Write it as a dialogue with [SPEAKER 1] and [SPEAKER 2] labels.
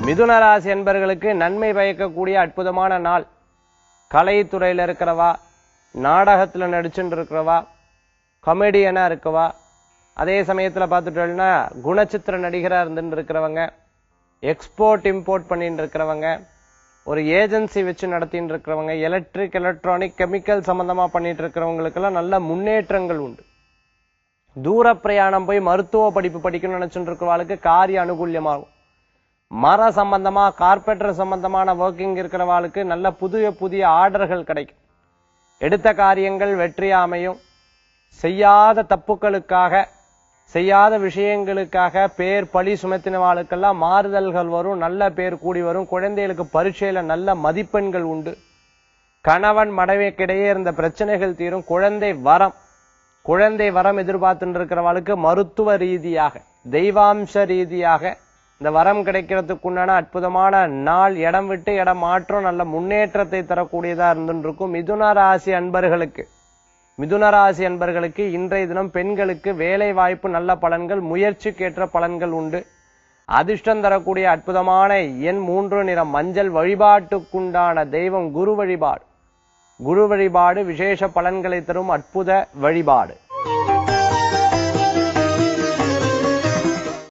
[SPEAKER 1] மிதுன ராசி என்பர்களுக்கு நன்மை பயக்கக்கூடிய அற்புதமான நாள் கலைத்துறையில இருக்கிறவா நாடகத்துல நடிச்சுட்டு இருக்கிறவா கமெடியனா இருக்கவா அதே சமயத்துல பார்த்துட்டோம்னா குணச்சித்திர நடிகரா இருந்துட்டு இருக்கிறவங்க எக்ஸ்போர்ட் இம்போர்ட் பண்ணிட்டு இருக்கிறவங்க ஒரு ஏஜென்சி வச்சு நடத்திட்டு இருக்கிறவங்க எலக்ட்ரிக் எலக்ட்ரானிக் கெமிக்கல் சம்பந்தமா பண்ணிட்டு இருக்கிறவங்களுக்கெல்லாம் நல்ல முன்னேற்றங்கள் உண்டு தூர பிரயாணம் போய் மருத்துவ படிப்பு படிக்கணும்னு நினைச்சுட்டு இருக்கிறவாளுக்கு காரிய அனுகூல்யமாகும் மர சம்பந்தமா கார்பெண்டர் சம்பந்தமான ஒர்க்கிங் இருக்கிறவாளுக்கு நல்ல புதிய புதிய ஆர்டர்கள் கிடைக்கும் எடுத்த காரியங்கள் வெற்றியா அமையும் செய்யாத தப்புக்களுக்காக செய்யாத விஷயங்களுக்காக பேர் பழி சுமத்தினவாளுக்கெல்லாம் மாறுதல்கள் வரும் நல்ல பேர் கூடி வரும் குழந்தைகளுக்கு பரீட்சையில நல்ல மதிப்பெண்கள் உண்டு கணவன் மனைவிக்கிடையே இருந்த பிரச்சனைகள் தீரும் குழந்தை வரம் குழந்தை வரம் எதிர்பார்த்துட்டு இருக்கிறவளுக்கு மருத்துவ ரீதியாக தெய்வாம்ச ரீதியாக இந்த வரம் கிடைக்கிறதுக்குண்டான அற்புதமான நாள் இடம் விட்டு இடம் மாற்றம் நல்ல முன்னேற்றத்தை தரக்கூடியதா இருந்துட்டு இருக்கும் மிதுன ராசி அன்பர்களுக்கு மிதுன ராசி அன்பர்களுக்கு இன்றைய தினம் பெண்களுக்கு வேலை வாய்ப்பு நல்ல பலன்கள் முயற்சிக்கேற்ற பலன்கள் உண்டு அதிர்ஷ்டம் தரக்கூடிய அற்புதமான எண் மூன்று நிறம் மஞ்சள் வழிபாட்டுக்குண்டான தெய்வம் குரு வழிபாடு குரு வழிபாடு விசேஷ பலன்களை தரும் அற்புத வழிபாடு